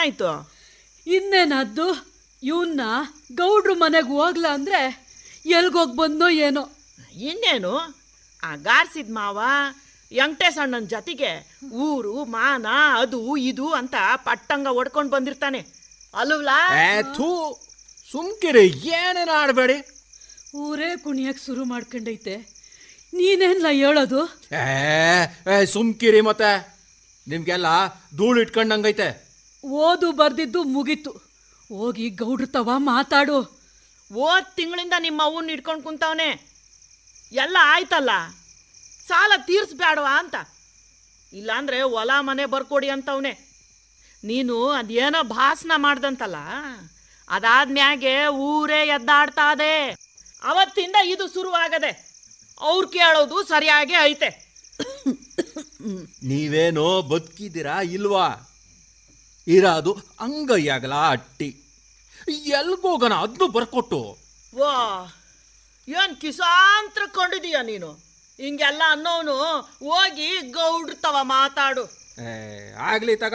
ಏನಾಯ್ತು ಇನ್ನೇನದ್ದು ಇವನ್ನ ಗೌಡ್ರು ಮನೆಗೆ ಹೋಗ್ಲಾ ಅಂದ್ರೆ ಎಲ್ಗೋಗ್ ಬಂದೋ ಏನೋ ಇನ್ನೇನು ಆ ಗಾರ್ಸಿದ್ ಮಾವ ವೆಂಕಟೇಶಣ್ಣನ ಜೊತೆಗೆ ಊರು ಮಾನ ಅದು ಇದು ಅಂತ ಪಟ್ಟಂಗ ಹೊಡ್ಕೊಂಡು ಬಂದಿರ್ತಾನೆ ಅಲ್ವಲಾ ಏ ಥೂ ಸುಮ್ಕಿರಿ ಏನೇನು ಆಡಬೇಡಿ ಊರೇ ಕುಣಿಯಕ್ ಶುರು ಮಾಡ್ಕೊಂಡೈತೆ ನೀನೇನ್ಲ ಹೇಳೋದು ಏ ಏ, ಸುಮ್ಕಿರಿ ಮತ್ತೆ ನಿಮ್ಗೆಲ್ಲ ಧೂಳು ಇಟ್ಕೊಂಡಂಗೈತೆ ಓದು ಬರ್ದಿದ್ದು ಮುಗೀತು ಹೋಗಿ ಗೌಡ್ರ ತವ ಮಾತಾಡು ಹೋದ್ ತಿಂಗಳಿಂದ ನಿಮ್ಮ ಅವ್ವನ್ನ ಇಟ್ಕೊಂಡು ಕುಂತವನೆ ಎಲ್ಲ ಆಯ್ತಲ್ಲ ಸಾಲ ತೀರ್ಸ್ಬೇಡವಾ ಅಂತ ಇಲ್ಲಾಂದ್ರೆ ಹೊಲ ಮನೆ ಬರ್ಕೊಡಿ ಅಂತವನೆ ನೀನು ಅದೇನೋ ಭಾಷಣ ಮಾಡ್ದಂತಲ್ಲ ಅದಾದ್ಮ್ಯಾಗೆ ಊರೇ ಎದ್ದಾಡ್ತಾದೆ ಅವತ್ತಿಂದ ಇದು ಶುರುವಾಗದೆ ಅವ್ರು ಕೇಳೋದು ಸರಿಯಾಗಿ ಐತೆ ನೀವೇನೋ ಬದುಕಿದ್ದೀರಾ ಇಲ್ವಾ ಇರೋದು ಅಂಗೈಯಾಗಲ ಅಟ್ಟಿ ಎಲ್ಗೋಗನ ಅದನ್ನು ಬರ್ಕೊಟ್ಟು ವಾ ಏನ್ ಕಿಸಾಂತ್ರ ಕೊಂಡಿದೀಯ ನೀನು ಹಿಂಗೆಲ್ಲ ಅನ್ನೋನು ಹೋಗಿ ಗೌಡ್ರ ತವ ಮಾತಾಡು ಏ, ಆಗ್ಲಿ ತಗ